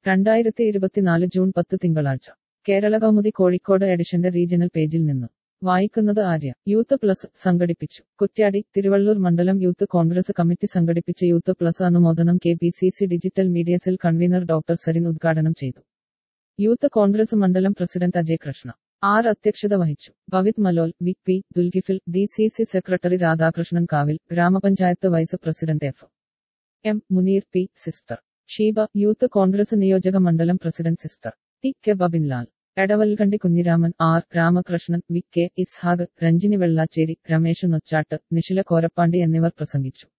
രണ്ടായിരത്തി ഇരുപത്തിനാല് ജൂൺ പത്ത് തിങ്കളാഴ്ച കേരള കൗമുദി കോഴിക്കോട് എഡിഷന്റെ റീജിയണൽ പേജിൽ നിന്ന് വായിക്കുന്നത് ആര്യ യൂത്ത് പ്ലസ് സംഘടിപ്പിച്ചു കുറ്റ്യാടി തിരുവള്ളൂർ മണ്ഡലം യൂത്ത് കോൺഗ്രസ് കമ്മിറ്റി സംഘടിപ്പിച്ച യൂത്ത് പ്ലസ് അനുമോദനം K P C C digital media cell convener doctor Sarin ഉദ്ഘാടനം ചെയ്തു യൂത്ത് കോൺഗ്രസ് മണ്ഡലം പ്രസിഡന്റ് അജയ് കൃഷ്ണ ആർ അധ്യക്ഷത വഹിച്ചു Bhavith Malol V P Dulgifil D C C secretary Radhakrishnan Kavil ഗ്രാമപഞ്ചായത്ത് vice president F M Muneer P sister Sheeba youth Congress നിയോജക മണ്ഡലം president sister T K Babinlal Edavalkandi Kunhiraman R Ramakrishnan V K Ishaq Ranjini Vellachery Ramesh Nochat Nishila Korappandi എന്നിവർ പ്രസംഗിച്ചു